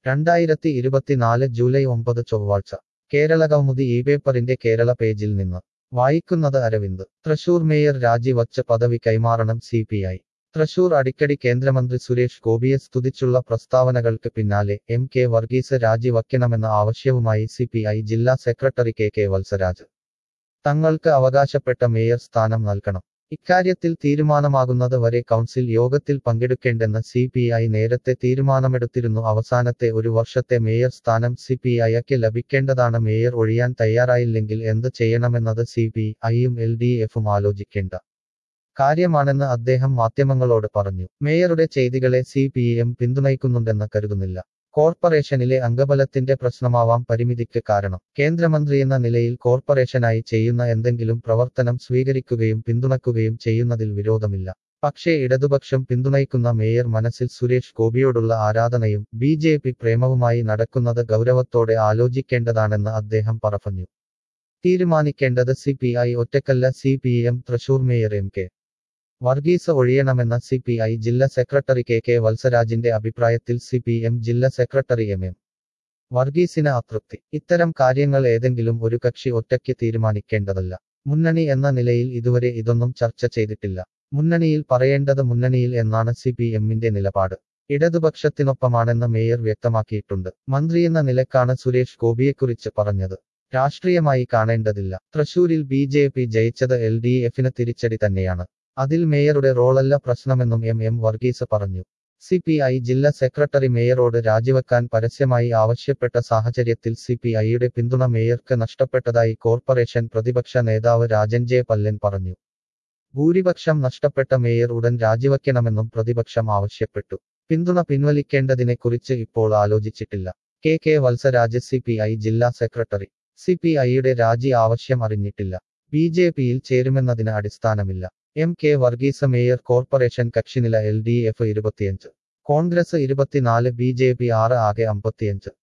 രണ്ടായിരത്തി ഇരുപത്തിനാല് ജൂലൈ ഒമ്പത് ചൊവ്വാഴ്ച കേരളകൗമുദി ഈ പേപ്പറിന്റെ കേരള പേജിൽ നിന്ന് വായിക്കുന്നത് അരവിന്ദ് തൃശൂർ മേയർ രാജിവച്ച് പദവി കൈമാറണം സി പി ഐ തൃശൂർ അടിക്കടി കേന്ദ്രമന്ത്രി സുരേഷ് ഗോപിയെ സ്തുതിച്ചുള്ള പ്രസ്താവനകൾക്ക് പിന്നാലെ എം കെ വർഗീസ് രാജിവയ്ക്കണമെന്ന ആവശ്യവുമായി സി പി ഐ ജില്ലാ സെക്രട്ടറി കെ കെ വത്സരാജ് തങ്ങൾക്ക് അവകാശപ്പെട്ട മേയർ സ്ഥാനം നൽകണം ഇക്കാര്യത്തിൽ തീരുമാനമാകുന്നത് വരെ കൗൺസിൽ യോഗത്തിൽ പങ്കെടുക്കേണ്ടെന്ന് സി പി ഐ നേരത്തെ തീരുമാനമെടുത്തിരുന്നു അവസാനത്തെ ഒരു വർഷത്തെ മേയർ സ്ഥാനം സി പി ഐക്ക് ലഭിക്കേണ്ടതാണ് മേയർ ഒഴിയാൻ തയ്യാറായില്ലെങ്കിൽ എന്ത് ചെയ്യണമെന്നത് സി പി ഐയും എൽ ഡി എഫും ആലോചിക്കേണ്ട കാര്യമാണെന്ന് അദ്ദേഹം മാധ്യമങ്ങളോട് പറഞ്ഞു മേയറുടെ ചെയ്തികളെ സി പി എം പിന്തുണയ്ക്കുന്നുണ്ടെന്ന് കരുതുന്നില്ല കോർപ്പറേഷനിലെ അംഗബലത്തിന്റെ പ്രശ്നമാവാം പരിമിതിക്ക് കാരണം കേന്ദ്രമന്ത്രിയെന്ന നിലയിൽ കോർപ്പറേഷനായി ചെയ്യുന്ന എന്തെങ്കിലും പ്രവർത്തനം സ്വീകരിക്കുകയും പിന്തുണക്കുകയും ചെയ്യുന്നതിൽ വിരോധമില്ല പക്ഷേ ഇടതുപക്ഷം പിന്തുണയ്ക്കുന്ന മേയർ മനസ്സിൽ സുരേഷ് ഗോപിയോടുള്ള ആരാധനയും ബി ജെ പി പ്രേമവുമായി നടക്കുന്നത് ഗൗരവത്തോടെ ആലോചിക്കേണ്ടതാണെന്ന് അദ്ദേഹം പറഞ്ഞു തീരുമാനിക്കേണ്ടത് സി പി ഐ ഒറ്റക്കല്ല C P M Thrissur mayor M K Varghese ഒഴിയണമെന്ന സി പി ഐ ജില്ലാ സെക്രട്ടറി കെ കെ വത്സരാജിന്റെ അഭിപ്രായത്തിൽ സി പി എം ജില്ലാ സെക്രട്ടറി എം എം വർഗീസിന് അതൃപ്തി ഇത്തരം കാര്യങ്ങൾ ഏതെങ്കിലും ഒരു കക്ഷി ഒറ്റയ്ക്ക് തീരുമാനിക്കേണ്ടതല്ല മുന്നണി എന്ന നിലയിൽ ഇതുവരെ ഇതൊന്നും ചർച്ച ചെയ്തിട്ടില്ല മുന്നണിയിൽ പറയേണ്ടത് മുന്നണിയിൽ എന്നാണ് സി പി എമ്മിന്റെ നിലപാട് ഇടതുപക്ഷത്തിനൊപ്പമാണെന്ന് മേയർ വ്യക്തമാക്കിയിട്ടുണ്ട് മന്ത്രിയെന്ന നിലക്കാണ് സുരേഷ് ഗോപിയെക്കുറിച്ച് പറഞ്ഞത് രാഷ്ട്രീയമായി കാണേണ്ടതില്ല തൃശൂരിൽ ബി ജെ പി ജയിച്ചത് എൽ ഡി എഫിന് തിരിച്ചടി തന്നെയാണ് അതിൽ മേയറുടെ റോളല്ല പ്രശ്നമെന്നും എം എം വർഗീസ് പറഞ്ഞു സി പി ഐ ജില്ലാ സെക്രട്ടറി മേയറോട് രാജിവെക്കാൻ പരസ്യമായി ആവശ്യപ്പെട്ട സാഹചര്യത്തിൽ സി പി ഐയുടെ പിന്തുണ മേയർക്ക് നഷ്ടപ്പെട്ടതായി കോർപ്പറേഷൻ പ്രതിപക്ഷ നേതാവ് രാജൻ ജെ പല്ലൻ പറഞ്ഞു ഭൂരിപക്ഷം നഷ്ടപ്പെട്ട മേയർ ഉടൻ രാജിവെക്കണമെന്നും പ്രതിപക്ഷം ആവശ്യപ്പെട്ടു പിന്തുണ പിൻവലിക്കേണ്ടതിനെക്കുറിച്ച് ഇപ്പോൾ ആലോചിച്ചിട്ടില്ല K K Valsaraj C P I ജില്ലാ സെക്രട്ടറി സി പി ഐയുടെ രാജി ആവശ്യം അറിഞ്ഞിട്ടില്ല ബി ജെ പിയിൽ ചേരുമെന്നതിന് അടിസ്ഥാനമില്ല M K Varghese mayor corporation കക്ഷിനില എൽ ഡി എഫ് ഇരുപത്തിയഞ്ച് കോൺഗ്രസ് ഇരുപത്തിനാല് ബി ജെ പി ആറ് ആകെ അമ്പത്തിയഞ്ച്